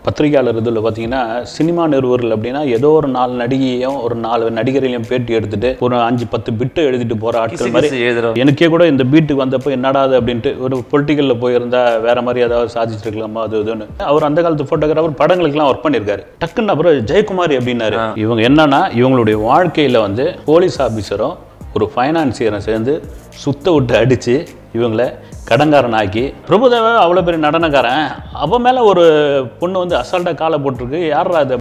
பத்திரிகையாளர் இதில் பார்த்தீங்கன்னா சினிமா நிறுவர்கள் அப்படின்னா ஏதோ ஒரு நாலு நடிகையும் ஒரு நாலு நடிகரையும் பேட்டி எடுத்துட்டு ஒரு அஞ்சு பத்து பிட்டு எழுதிட்டு போகிற ஆட்கள் மாதிரி கிசு எழுதுறோம் எனக்கே கூட இந்த பீட்டுக்கு வந்தப்போ என்னடா அது அப்படின்ட்டு ஒரு பொலிட்டிக்கலில் போயிருந்தா வேற மாதிரி ஏதாவது சாதிச்சிருக்கலாமா அது இதுன்னு அவர் அந்த காலத்து ஃபோட்டோகிராஃபர் படங்களுக்குலாம் ஒர்க் பண்ணியிருக்காரு டக்குன்னு அப்புறம் ஜெயக்குமாரி அப்படின்னாரு இவங்க என்னன்னா இவங்களுடைய வாழ்க்கையில் வந்து போலீஸ் ஆஃபீஸரும் ஒரு ஃபைனான்சியரும் சேர்ந்து சுத்த விட்டு அடித்து இவங்களை கடன்காரனாக்கி பிரபுதேவா அவ்வளோ பெரிய நடனக்காரன் அவன் மேலே ஒரு பொண்ணு வந்து அசால்ட்டாக காலை போட்டிருக்கு யாரா அது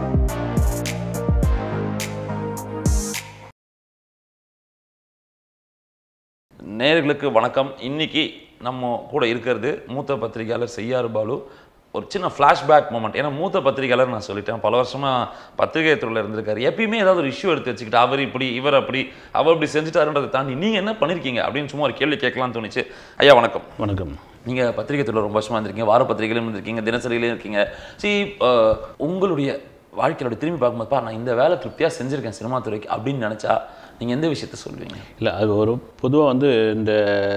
நேயர்களுக்கு வணக்கம் இன்னைக்கு நம்ம கூட இருக்கிறது மூத்த பத்திரிகையாளர் செய்யாறு பாலு ஒரு சின்ன ஃப்ளாஷ்பேக் மூமெண்ட் ஏன்னா மூத்த பத்திரிகையாளர் நான் சொல்லிட்டேன் பல வருஷமா பத்திரிகை துறையில் இருந்திருக்காரு எப்பயுமே ஏதாவது ஒரு இஷ்யூ எடுத்து வச்சுக்கிட்டு அவர் இப்படி இவர் அப்படி அவர் இப்படி செஞ்சுட்டாருன்றதை தாண்டி நீங்கள் என்ன பண்ணியிருக்கீங்க அப்படின்னு சும்மா ஒரு கேள்வி கேட்கலாம்னு தோணுச்சு ஐயா வணக்கம் வணக்கம் நீங்கள் பத்திரிகை துறையில் ரொம்ப வருஷமா இருந்திருக்கீங்க வார பத்திரிகையிலும் இருந்திருக்கீங்க தினசரியிலையும் இருக்கீங்க சி உங்களுடைய வாழ்க்கையோட திரும்பி பார்க்கும்போது பா நான் இந்த வேலை திருப்தியாக செஞ்சுருக்கேன் சினிமா துறைக்கு அப்படின்னு நினச்சா நீங்கள் எந்த விஷயத்த சொல்லுவீங்க இல்லை அது ஒரு பொதுவாக வந்து இந்த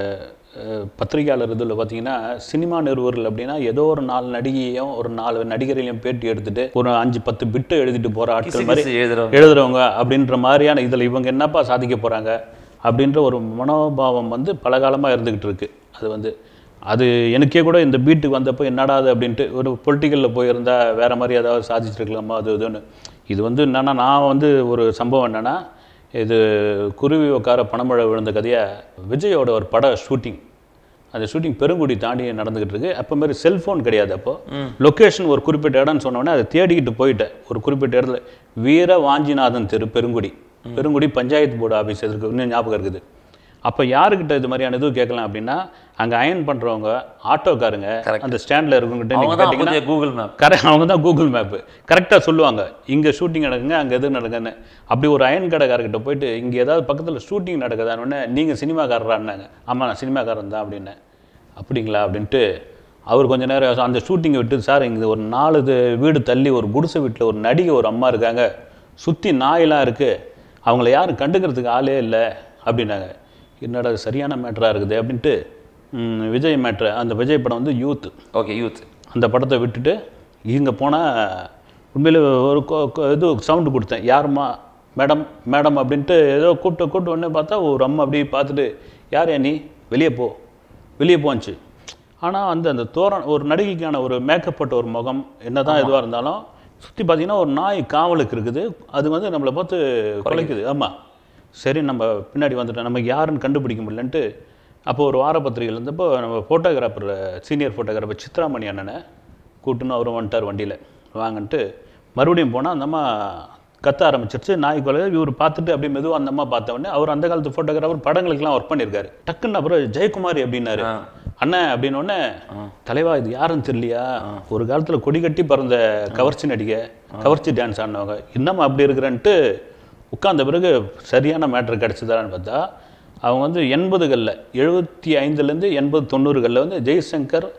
அஹ், பத்திரிகையாளர் இதில் பார்த்தீங்கன்னா சினிமா நிறுவர்கள் அப்படின்னா ஏதோ ஒரு நாலு நடிகையும் ஒரு நாலு நடிகரையும் பேட்டி எடுத்துட்டு ஒரு அஞ்சு பத்து பிட்டு எழுதிட்டு போகிற ஆட்கள் மாதிரி கிசு எழுதுறோம் எழுதுறவங்க அப்படின்ற மாதிரியான இதில் இவங்க என்னப்பா சாதிக்க போகிறாங்க அப்படின்ற ஒரு மனோபாவம் வந்து பல காலமாக இருந்துக்கிட்டு இருக்கு அது வந்து அது எனக்கே கூட இந்த பீட்டுக்கு வந்தப்போ என்னடா அது அப்படின்ட்டு ஒரு பொலிட்டிக்கலில் போயிருந்தா வேற மாதிரி ஏதாவது சாதிச்சிருக்கலாமா அது இதுன்னு இது வந்து என்னன்னா நான் வந்து ஒரு சம்பவம் என்னன்னா இது குருவி உட்கார பணமழை விழுந்த கதையை விஜயோட ஒரு பட ஷூட்டிங் அந்த ஷூட்டிங் பெருங்குடி தாண்டி நடந்துகிட்டு இருக்கு அப்போ மாதிரி செல்ஃபோன் கிடையாது அப்போ லொக்கேஷன் ஒரு குறிப்பிட்ட இடம்னு சொன்ன உடனே அதை தேடிக்கிட்டு போயிட்டேன் ஒரு குறிப்பிட்ட இடத்துல வீர வாஞ்சிநாதன் தெரு பெருங்குடி பெருங்குடி பஞ்சாயத்து போர்டு ஆஃபீஸ் இருக்கு இன்னும் ஞாபகம் இருக்குது அப்போ யாருக்கிட்ட இது மாதிரியான இது கேட்கலாம் அப்படின்னா அங்கே அயன் பண்ணுறவங்க ஆட்டோக்காரங்க அந்த ஸ்டாண்டில் இருக்கவங்ககிட்ட அவங்க நீங்கள் தான் கேட்டிங்கன்னா புதிய கூகுள் மேப் கரெக்ட் அவங்க தான் கூகுள் மேப்பு கரெக்டாக சொல்லுவாங்க இங்கே ஷூட்டிங் நடக்குங்க அங்கே எது நடக்குன்னு அப்படி ஒரு அயன் கடைக்காரர்கிட்ட போயிட்டு இங்கே ஏதாவது பக்கத்தில் ஷூட்டிங் நடக்குதான்னு நீங்கள் சினிமாக்காரரான்னாங்க ஆமாம் நான் சினிமாக்காரன் தான் அப்படின்னேன் அப்படிங்களா அப்படின்ட்டு அவர் கொஞ்ச நேரம் அந்த ஷூட்டிங்கை விட்டு சார் இங்கே ஒரு நாலு இது வீடு தள்ளி ஒரு குடிசை வீட்டில் ஒரு நடிகை ஒரு அம்மா இருக்காங்க சுற்றி நாயெல்லாம் இருக்குது அவங்கள யாரும் கண்டுக்கிறதுக்கு ஆளே இல்லை அப்படின்னாங்க என்னடா இது சரியான மேட்டராக இருக்குது அப்படின்ட்டு ம், விஜய் மேட்ரு அந்த விஜய் படம் வந்து யூத் ஓகே யூத் அந்த படத்தை விட்டுட்டு இங்கே போனால் உண்மையில் ஒரு கொ- கொ- இது சவுண்டு கொடுத்தேன் யாரும்மா மேடம் மேடம் அப்படின்ட்டு ஏதோ கூப்பிட்டு கூப்பிட்டு உடனே பார்த்தா ஒரு அம்மா அப்படியே பார்த்துட்டு யார் நீ வெளியே போ வெளியே போச்சு ஆனால் அந்த அந்த தோரண ஒரு நடிகைக்கான ஒரு மேக்கப் போட்ட ஒரு முகம் என்னதான் இதுவாக இருந்தாலும் சுற்றி பார்த்தீங்கன்னா ஒரு நாய் காவலுக்கு இருக்குது அது வந்து நம்மளை பார்த்து குலைக்குது ஆமாம் சரி நம்ம பின்னாடி வந்துட்டோம் நமக்கு யாருன்னு கண்டுபிடிக்க முடியலன்ட்டு அப்போ ஒரு வார பத்திரிகையில் இருந்தப்போ நம்ம ஃபோட்டோகிராஃபர் சீனியர் ஃபோட்டோகிராஃபர் சித்ராமணி அண்ணனை கூட்டுன்னு அவரும் வந்துட்டார் வண்டியில் வாங்கன்ட்டு மறுபடியும் போனால் அந்த அம்மா கத்த ஆரம்பிச்சிருச்சு நாய் கொலை இவர் பார்த்துட்டு அப்படியே மெதுவாக அந்த அம்மா பார்த்த உடனே அவர் அந்த காலத்து ஃபோட்டோகிராஃபர் படங்களுக்கெல்லாம் ஒர்க் பண்ணியிருக்காரு டக்குன்னு அப்புறம் ஜெயக்குமாரி அப்படின்னாரு அண்ணன் அப்படின்னு உடனே தலைவா இது யாருன்னு தெரியலையா ஒரு காலத்தில் கொடி கட்டி பிறந்த கவர்ச்சி நடிகை கவர்ச்சி டான்ஸ் ஆடினவங்க இன்னமும் அப்படி இருக்கிறன்ட்டு உட்கார்ந்த பிறகு சரியான மேட்ரு கிடச்சிதான்னு பார்த்தா அவங்க வந்து எண்பதுகளில் எழுபத்தி ஐந்துலேருந்து எண்பது தொண்ணூறுகளில் வந்து ஜெய்சங்கர்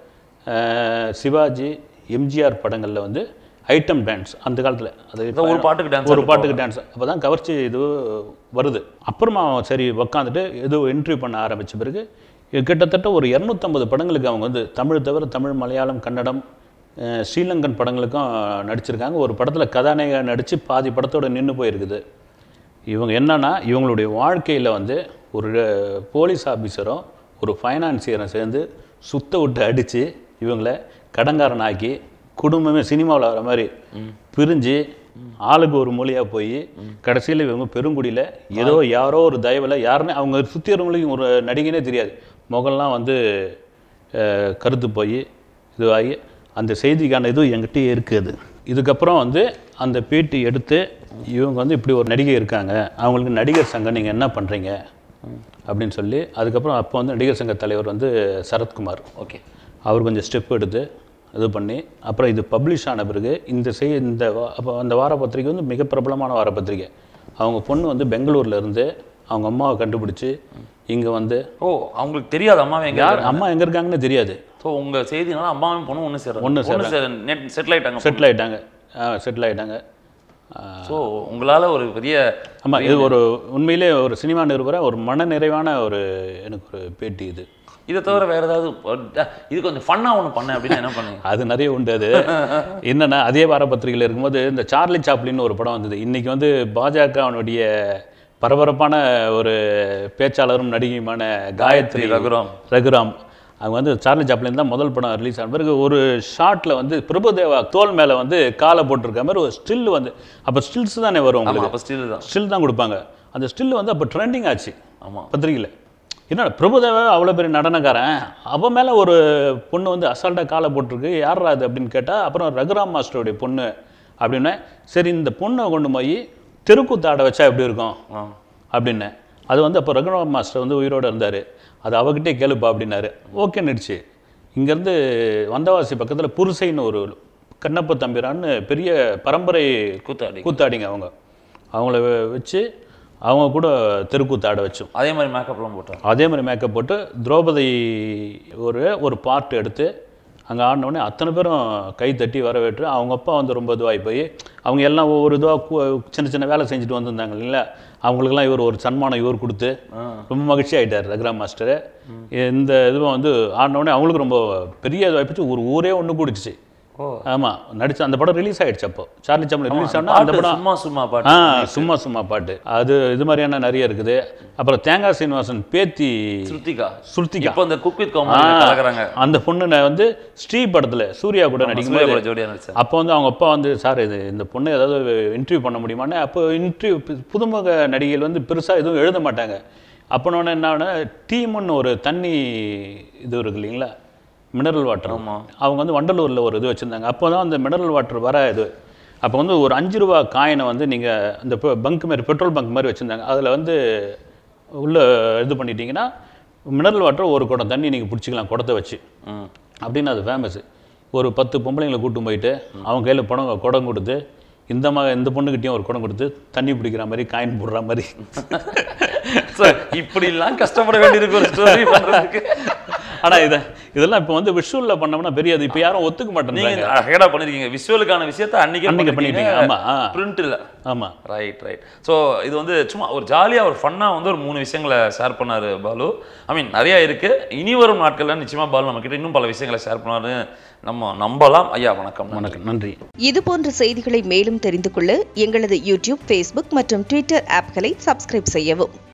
அஹ், சிவாஜி எம்ஜிஆர் படங்களில் வந்து ஐட்டம் டான்ஸ் அந்த காலத்தில் அது அதான் ஒரு பாட்டுக்கு டான்ஸ் ஒரு பாட்டுக்கு டான்ஸ் அப்போ தான் கவர்ச்சி இது வருது அப்புறமா சரி உக்காந்துட்டு ஏதோ இன்டர்வியூ பண்ண ஆரம்பித்த பிறகு இது கிட்டத்தட்ட ஒரு இரநூத்தம்பது படங்களுக்கு அவங்க வந்து தமிழ் தவிர தமிழ் மலையாளம் கன்னடம் அஹ், ஸ்ரீலங்கன் படங்களுக்கும் நடிச்சிருக்காங்க ஒரு படத்தில் கதாநாயகா நடித்து பாதி படத்தோட நின்று போயிருக்குது இவங்க என்னன்னா இவங்களுடைய வாழ்க்கையில் வந்து ஒரு போலீஸ் ஆஃபீஸரும் ஒரு ஃபைனான்சியரும் சேர்ந்து சுத்த விட்டு அடித்து இவங்களை கடன்காரனாக்கி குடும்பமே சினிமாவில் வர மாதிரி பிரிஞ்சு ஆளுக்கு ஒரு மொழியாக போய் கடைசியில் இவங்க பெருங்குடியில் ஏதோ யாரோ ஒரு தயவில் யாருன்னு அவங்க சுற்றி வரவங்களுக்கு ஒரு நடிகைனே தெரியாது முகம்லாம் வந்து அஹ், கருத்து போய் இதுவாகி அந்த செய்திக்கான இது என்கிட்டயே இருக்குது இதுக்கப்புறம் வந்து அந்த பேட்டி எடுத்து இவங்க வந்து இப்படி ஒரு நடிகை இருக்காங்க அவங்களுக்கு நடிகர் சங்கம் நீங்கள் என்ன பண்ணுறீங்க அப்படின்னு சொல்லி அதுக்கப்புறம் அப்போ வந்து நடிகர் சங்க தலைவர் வந்து சரத்குமார் ஓகே அவர் கொஞ்சம் ஸ்டெப் எடுத்து இது பண்ணி அப்புறம் இது பப்ளிஷ் ஆன பிறகு இந்த செய் இந்த வா- அப்போ அந்த வார பத்திரிகை வந்து மிக பிரபலமான வார பத்திரிகை அவங்க பொண்ணு வந்து பெங்களூர்ல இருந்து அவங்க அம்மாவை கண்டுபிடிச்சி இங்கே வந்து ஓ அவங்களுக்கு தெரியாது அம்மாவை எங்க யார் அம்மா எங்கே இருக்காங்கன்னு தெரியாது ஸோ உங்க செய்தினால அம்மாவும் பொண்ணும் ஒன்று சேர ஒண்ணு ஒன்று சேர நெட் செட்டில் ஆயிட்டாங்க செட்டில் ஆயிட்டாங்க செட்டில் ஆயிட்டாங்க ஸோ உங்களால ஒரு பெரிய ஆமாம் இது ஒரு உண்மையிலே ஒரு சினிமா நிருபரை ஒரு மன நிறைவான ஒரு எனக்கு ஒரு பேட்டி இது இதை தவிர வேற ஏதாவது அஹ், இது கொஞ்சம் ஃபன்னா ஒன்று பண்ணேன் அப்படின்னா என்ன பண்ணுங்க அது நிறைய உண்டு அது என்னன்னா அதே வார பத்திரிகையில் இருக்கும்போது இந்த சார்லி சாப்ளின்னு ஒரு படம் வந்தது இன்னைக்கு வந்து பாஜகவினுடைய பரபரப்பான ஒரு பேச்சாளரும் நடிகையுமான காயத்ரி ரகுராம். ரகுராம் அவங்க வந்து சார்லி சாப்ளின் தான் முதல் படம் ரிலீஸ் ஆன பிறகு ஒரு ஷாட்டில் வந்து பிரபுதேவா தோல் மேலே வந்து காலை போட்டிருக்க மாதிரி ஒரு ஸ்டில் வந்து அப்போ ஸ்டில்ஸ் தானே வரும் ஆமா உங்களுக்கு அப்போ ஸ்டில் தான் ஸ்டில் தான் கொடுப்பாங்க அந்த ஸ்டில் வந்து அப்போ ட்ரெண்டிங் ஆச்சு ஆமா பத்திரிகையில் என்னடா பிரபுதேவா அவ்வளோ பெரிய நடனக்காரன் அவன் மேலே ஒரு பொண்ணு வந்து அசால்ட்டாக காலை போட்டிருக்கு யாரா அது அப்படின்னு கேட்டால் அப்புறம் ரகுராம் மாஸ்டருடைய பொண்ணு அப்படின்னே சரி இந்த பொண்ணை கொண்டு போய் தெருக்கூத்து ஆட வச்சா எப்படி இருக்கும் ஆ அப்படின்னேன் அது வந்து அப்போ ரகுராம் மாஸ்டர் வந்து உயிரோடு இருந்தார் அது அவகிட்டே கேளுப்பா அப்படின்னாரு ஓகே நிடுச்சு இங்கேருந்து வந்தவாசி பக்கத்தில் புருசைன்னு ஒரு கண்ணப்ப தம்பிரான்னு பெரிய பரம்பரை கூத்தாடி கூத்தாடிங்க அவங்க அவங்கள வெ- வச்சு அவங்க கூட தெருக்கூத்து ஆட வச்சோம் அதே மாதிரி மேக்கப்லாம் போட்டாங்க அதே மாதிரி மேக்கப் போட்டு திரௌபதி ஒரு ஒரு பார்ட் எடுத்து அங்கே ஆடினோடனே அத்தனை பேரும் கை தட்டி வரவேற்று அவங்க அப்பா வந்து ரொம்ப இதுவாகி போய் அவங்க எல்லாம் ஒவ்வொரு இதுவாக சின்ன சின்ன வேலை செஞ்சுட்டு வந்திருந்தாங்க இல்லைங்களா அவங்களுக்கெல்லாம் இவர் ஒரு சன்மானம் இவர் கொடுத்து ரொம்ப மகிழ்ச்சி ஆயிட்டார் ரகுராம் மாஸ்டர் இந்த இதுவும் வந்து ஆடினோடனே அவங்களுக்கு ரொம்ப பெரிய இதுவாகி போச்சு ஒரு ஊரே ஒன்று கூடிச்சு ஓ ஆமாம் நடிச்ச அந்த படம் ரிலீஸ் ஆயிடுச்சு அப்போ சார்லி சாப்ளின் ரிலீஸ் ஆனால் அந்த பாட்டு படம் சும்மா சும்மா ஆ பாட்டு சும்மா சும்மா பாட்டு அது இது மாதிரியான நிறைய இருக்குது அப்புறம் தேங்காய் சீனிவாசன் பேத்தி ஸ்ருத்திகா ஸ்ருத்திகா இப்போ இந்த குக் வித் ஆ, கோமாளி கலக்குறாங்க அந்த பொண்ணு நான் வந்து ஸ்ரீ படத்துல சூர்யா கூட நடிக்கும்போது சூர்யா கூட ஜோடியா நடிச்சாங்க அப்போ வந்து அவங்க அப்பா வந்து சார் இது இந்த பொண்ணு ஏதாவது இன்டர்வியூ பண்ண முடியுமான்னு அப்போ இன்டர்வியூ புதுமுக நடிகைகள் வந்து பெருசா எதுவும் எழுத மாட்டாங்க அப்போனோடனே என்ன டீம்னு ஒரு தண்ணி இது இருக்கு இல்லைங்களா மினரல் வாட்டர் ஆமா. அவங்க வந்து வண்டலூரில் ஒரு இது வச்சுருந்தாங்க அப்போ தான் அந்த மினரல் வாட்டர் வர இது அப்போ வந்து ஒரு அஞ்சு ரூபா காயினை வந்து நீங்கள் இந்த பங்க் மாதிரி பெட்ரோல் பங்க் மாதிரி வச்சுருந்தாங்க அதில் வந்து உள்ள இது பண்ணிட்டீங்கன்னா மினரல் வாட்டர் ஒரு குடம் தண்ணி நீங்கள் பிடிச்சிக்கலாம் குடத்தை வச்சு ம் அப்படின்னு அது ஃபேமஸ் ஒரு பத்து பொம்பளைங்களை கூட்டு போயிட்டு அவங்க கையில் பணம் குடம் கொடுத்து இந்த மா இந்த பொண்ணுக்கிட்டையும் ஒரு குடம் கொடுத்து தண்ணி பிடிக்கிற மாதிரி காயின் போடுற மாதிரி சார் இப்படிலாம் கஷ்டப்பட வேண்டியிருக்கு ஒரு ஸ்டோரி பண்றதுக்கு ஆனால் இதை இதெல்லாம் இப்போ வந்து விஷுவலில் பண்ணோம்னா பெரிய அது இப்போ யாரும் ஒத்துக்க நீங்க மாட்டேங்கிறாங்க அழகா பண்ணிருக்கீங்க விஷுவலுக்கான விஷயத்த அன்னைக்கே அன்னைக்கு பண்ணிட்டீங்க, ஆமா, ஆ. பிரிண்ட் இல்ல ஆமாம் ரைட் ரைட் ஸோ இது வந்து சும்மா ஒரு ஜாலியாக ஒரு ஃபன்னாக வந்து ஒரு மூணு விஷயங்களை ஷேர் பண்ணாரு பாலு ஐ மீன் நிறைய இருக்கு இனி வரும் நாட்களில் நிச்சயமா பாலு நம்ம கிட்ட இன்னும் பல விஷயங்களை ஷேர் பண்ணாரு நம்ம நம்பலாம் ஐயா வணக்கம் வணக்கம் நன்றி இது போன்ற செய்திகளை மேலும் தெரிந்து கொள்ள எங்களது யூடியூப் ஃபேஸ்புக் மற்றும் ட்விட்டர் ஆப்களை சப்ஸ்கிரைப் செய்யவும்